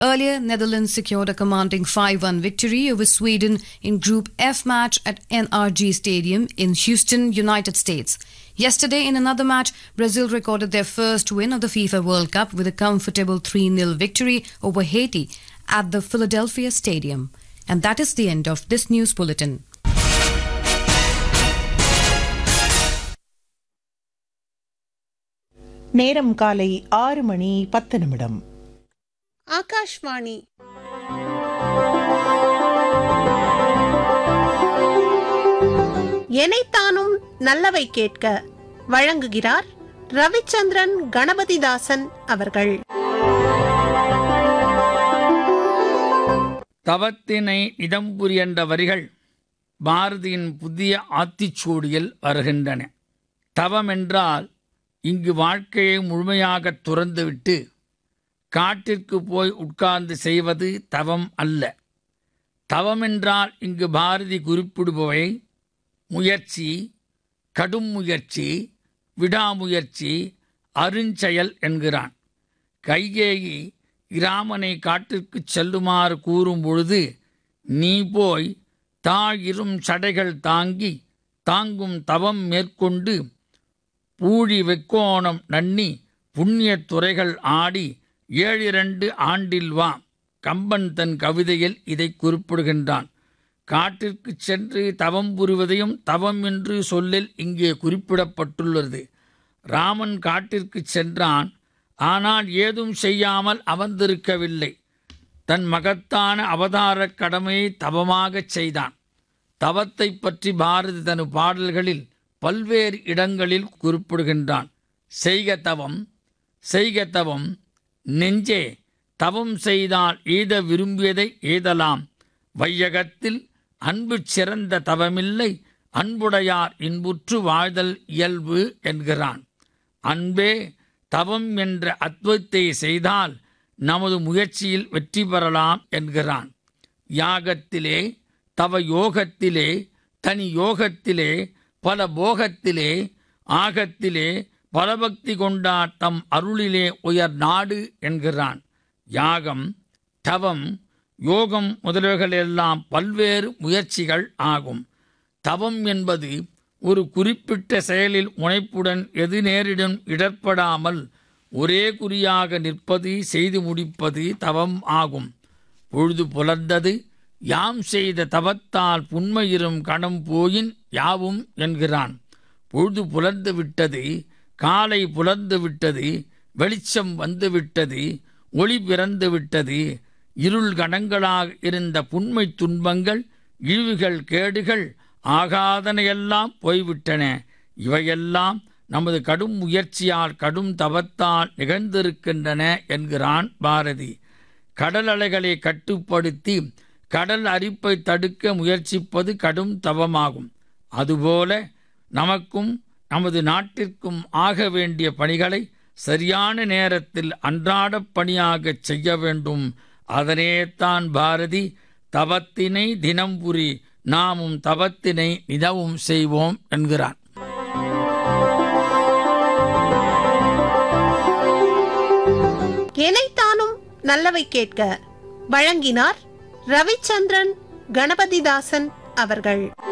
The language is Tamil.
Earlier, Netherlands secured a commanding 5 1 victory over Sweden in Group F match at NRG Stadium in Houston, United States. Yesterday, in another match, Brazil recorded their first win of the FIFA World Cup with a comfortable 3 0 victory over Haiti at the Philadelphia Stadium. And that is the end of this news bulletin. நேரம் காலை ஆறு மணி பத்து நிமிடம் ஆகாஷ்வாணி எனைத்தானும் நல்லவை கேட்க வழங்குகிறார் ரவிச்சந்திரன் கணபதிதாசன் அவர்கள் தவத்தினை இடம்புரி என்ற வரிகள் பாரதியின் புதிய ஆத்திச்சூடியில் வருகின்றன தவம் என்றால் இங்கு வாழ்க்கையை முழுமையாக துறந்துவிட்டு காட்டிற்கு போய் உட்கார்ந்து செய்வது தவம் அல்ல தவம் என்றால் இங்கு பாரதி குறிப்பிடுபவை முயற்சி கடும் முயற்சி விடாமுயற்சி அருஞ்செயல் என்கிறான் கைகேயி இராமனை காட்டிற்குச் செல்லுமாறு கூறும் பொழுது நீ போய் தாயிரும் சடைகள் தாங்கி தாங்கும் தவம் மேற்கொண்டு பூழி வெக்கோணம் நன்னி புண்ணியத் துறைகள் ஆடி ஏழிரண்டு ஆண்டில் வா கம்பன் தன் கவிதையில் இதை குறிப்பிடுகின்றான் காட்டிற்குச் சென்று தவம் புரிவதையும் தவம் என்று சொல்லில் இங்கே குறிப்பிடப்பட்டுள்ளது ராமன் காட்டிற்குச் சென்றான் ஆனால் ஏதும் செய்யாமல் அமர்ந்திருக்கவில்லை தன் மகத்தான அவதாரக் கடமையை தவமாகச் செய்தான் தவத்தைப் பற்றி பாரதி தன் பாடல்களில் பல்வேறு இடங்களில் குறிப்பிடுகின்றான் செய்க தவம் செய்க தவம் நெஞ்சே தவம் செய்தால் எய்த விரும்பியதை எய்தலாம் வையகத்தில் அன்பு சிறந்த தவமில்லை அன்புடையார் இன்புற்று வாழ்தல் இயல்பு என்கிறான் அன்பே தவம் என்ற அத்வத்தை செய்தால் நமது முயற்சியில் வெற்றி பெறலாம் என்கிறான் யாகத்திலே தவ யோகத்திலே தனி யோகத்திலே பல போகத்திலே ஆகத்திலே பலபக்தி கொண்டார் தம் அருளிலே உயர் நாடு என்கிறான் யாகம் தவம் யோகம் முதலியவைகளெல்லாம் பல்வேறு முயற்சிகள் ஆகும் தவம் என்பது ஒரு குறிப்பிட்ட செயலில் முனைப்புடன் எது நேரிடும் இடர்படாமல் ஒரே குறியாக நிற்பது செய்து முடிப்பது தவம் ஆகும் பொழுது புலர்ந்தது யாம் செய்த தவத்தால் புன்மையிரும் கணம் போயின் யாவும் என்கிறான் பொழுது புலர்ந்து விட்டது காலை புலர்ந்து விட்டது வெளிச்சம் வந்து விட்டது ஒளி பிறந்து விட்டது இருள் கணங்களாக இருந்த புண்மை துன்பங்கள் இழிவுகள் கேடுகள் ஆகாதனையெல்லாம் போய்விட்டன இவையெல்லாம் நமது கடும் முயற்சியால் கடும் தவத்தால் நிகழ்ந்திருக்கின்றன என்கிறான் பாரதி கடல் அலைகளை கட்டுப்படுத்தி கடல் அரிப்பை தடுக்க முயற்சிப்பது கடும் தவமாகும் அதுபோல நமக்கும் நமது நாட்டிற்கும் ஆக வேண்டிய பணிகளை சரியான நேரத்தில் அன்றாடப் பணியாகச் செய்ய வேண்டும் அதனேத்தான் பாரதி தவத்தினை தினம் புரி நாமும் தவத்தினை நிதவும் செய்வோம் என்கிறான் எனைத்தானும் நல்லவை கேட்க வழங்கினார் ரவிச்சந்திரன் கணபதிதாசன் அவர்கள்